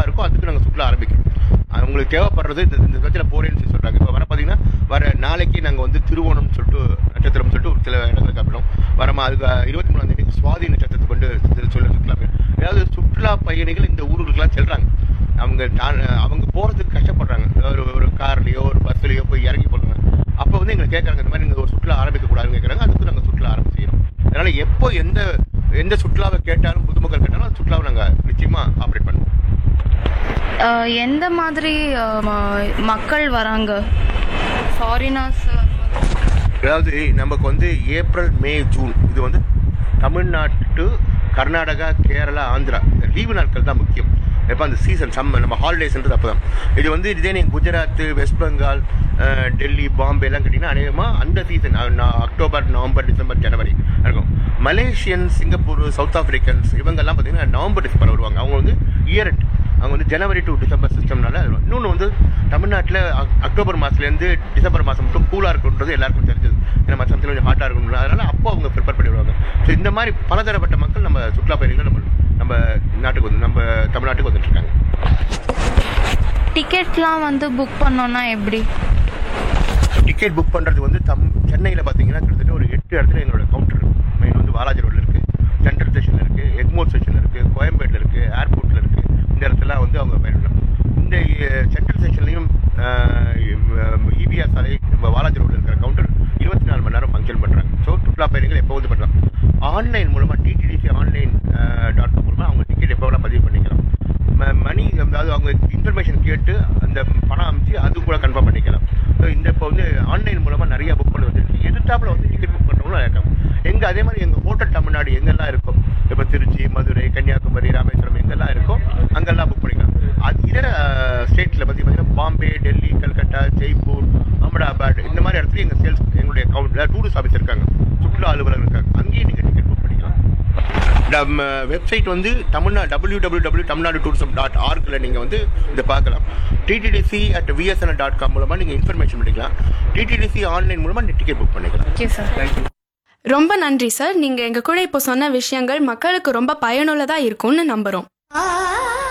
இருக்கோ அதுக்கு நாங்கள் சுற்றுலா ஆரம்பிக்கிறோம் அவங்களுக்கு தேவைப்படுறது இந்த இந்த விதத்தில் போறேன்னு சொல்லி சொல்றாங்க இப்போ வர பார்த்தீங்கன்னா வர நாளைக்கு நாங்கள் வந்து திருவோணம் சொல்லிட்டு நட்சத்திரம் சொல்லிட்டு ஒரு சில இடங்களுக்கு காப்பிடும் வரமா அதுக்கு இருபத்தி மூணாம் தேதி சுவாதி நட்சத்திரத்தை கொண்டு இது சொல்ல சுற்றுலா பயணி. அதாவது சுற்றுலா பயணிகள் இந்த ஊர்களுக்கெல்லாம் செல்றாங்க அவங்க தான் அவங்க போறதுக்கு கஷ்டப்படுறாங்க ஒரு ஒரு கார்லயோ ஒரு பஸ்லயோ போய் இறங்கி போடுறாங்க அப்போ வந்து எங்களை கேட்கறாங்க இந்த மாதிரி நீங்க ஒரு சுற்றுலா ஆரம்பிக்க கூடாதுன்னு கேட்கறாங்க அதுக்கு நாங்கள் சுற்றுலா ஆரம்பிச்சிக்கிறோம் அதனால எப்போ எந்த எந்த சுற்றுலாவை கேட்டாலும் பொதுமக்கள் கேட்டாலும் அந்த சுற்றுலாவை நாங்கள் நிச்சயமா ஆப்ரேட் பண்ணுவோம் அஹ், எந்த மாதிரி அஹ், ம- மக்கள் வராங்க ஃபாரினர்ஸ் அதாவது நமக்கு வந்து ஏப்ரல் மே ஜூன் இது வந்து தமிழ்நாட்டு கர்நாடகா கேரளா ஆந்திரா லீவு நாட்கள் தான் முக்கியம் எப்போ அந்த சீசன் சம்ம நம்ம ஹாலிடேஸ்ன்றது அப்போ தான் இது வந்து இதே நீங்கள் குஜராத் வெஸ்ட் பெங்கால் அஹ், டெல்லி பாம்பே எல்லாம் கேட்டிங்கன்னா அநேகமாக அந்த சீசன் அக்டோபர் நவம்பர் டிசம்பர் ஜனவரி இருக்கும் மலேசியன் சிங்கப்பூர் சவுத் ஆப்பிரிக்கன்ஸ் இவங்கெல்லாம் பார்த்தீங்கன்னா நவம்பர் டிசம்பர் வருவாங்க அவங்க வந்து இயர் அவங்க வந்து ஜனவரி டு டிசம்பர் சிஸ்டம்னால இன்னொன்று வந்து தமிழ்நாட்டில் அக்டோபர் மாதத்துலேருந்து டிசம்பர் மாதம் மட்டும் கூலாக இருக்குன்றது எல்லாருக்கும் தெரிஞ்சது ஏன்னா மற்ற சமயத்தில் கொஞ்சம் ஹாட்டாக இருக்கணும் அதனால அப்போ அவங்க ப்ரிப்பேர் பண்ணி விடுவாங்க ஸோ இந்த மாதிரி பலதரப்பட்ட மக்கள் நம்ம சுற்றுலா பயணிகள் நம்ம நம்ம நாட்டுக்கு வந்து நம்ம தமிழ்நாட்டுக்கு வந்துட்டு இருக்காங்க டிக்கெட்லாம் வந்து புக் பண்ணோன்னா எப்படி டிக்கெட் புக் பண்ணுறது வந்து தம் சென்னையில் பார்த்தீங்கன்னா கிட்டத்தட்ட ஒரு எட்டு இடத்துல எங்களோட கவுண்டர் இருக்கு மெயின் வந்து வாலாஜி ரோட்டில் இருக்குது சென்ட்ரல் ஸ்டேஷனில் இருக்குது எக்மோர் ஸ்டேஷனில் இருக்குது கோயம்பேட்டில் இருக்குது ஏர்போர்ட்டில் இருக்குது இந்த இடத்துல வந்து அவங்க பயணிக்கலாம் இந்த சென்ட்ரல் ஸ்டேஷன்லையும் இபிஆர் சாலை நம்ம வாலாஜி ரோட்டில் இருக்கிற கவுண்டர் இருபத்தி நாலு மணி நேரம் ஃபங்க்ஷன் பண்ணுறாங்க ஸோ சுற்றுலா பயணிகள் எப்போ வந்து பண்ணலாம் ஆன்லைன் மூலமாக டிடிடிசி ஆன்லைன் டாட் காம் மூலமாக அவங்க டிக்கெட் எப்போ வேணால் பதிவு பண்ணிக்கலாம் ம- மணி அதாவது அவங்க இன்ஃபர்மேஷன் கேட்டு அந்த பணம் அமைச்சு அது கூட கன்ஃபார்ம் பண்ணிக்கலாம் ஸோ இந்த இப்போ வந்து ஆன்லைன் மூலமாக நிறைய புக் பண்ணி வந்துருக்கு எதிர்த்தாப்புல வந்து டிக்கெட் புக் பண்ணுறவங்களும் இருக்காங்க எங்க அதே மாதிரி எங்கள் ஹோட்டல் தமிழ்நாடு எங்கெல்லாம் இருக்கும் இப்போ திருச்சி மதுரை கன்னியாகுமரி ராமேஸ்வரம் எங்கெல்லாம் இருக்கோ அங்கெல்லாம் புக் பண்ணிக்கலாம் அது இதர ஸ்டேட்டில் பற்றி பார்த்தீங்கன்னா பாம்பே டெல்லி கல்கட்டா ஜெய்ப்பூர் அகமதாபாத் இந்த மாதிரி இடத்துல எங்கள் சேல்ஸ் எங்களுடைய கவுண்ட் டூரிஸ்ட் ஆஃபீஸ் இருக்காங்க சுற்றுலா அலுவலர் இருக்காங்க அங்கேயும் நீங்கள் டிக்கெட் புக் பண்ணிக்கலாம் நம்ம வெப்சைட் வந்து Tamil Nadu W W W Tamil Nadu tourism dot ஆர்கில் நீங்கள் வந்து இதை பார்க்கலாம் TTDC at VSNL dot com மூலமாக நீங்கள் இன்ஃபர்மேஷன் பண்ணிக்கலாம் டிடிடிசி ஆன்லைன் மூலமாக டிக்கெட் புக் பண்ணிக்கலாம் ஓகே சார் தேங்க்யூ ரொம்ப நன்றி சார் நீங்க எங்க கூட இப்போ சொன்ன விஷயங்கள் மக்களுக்கு ரொம்ப பயனுள்ளதா இருக்கும்னு நம்புறோம்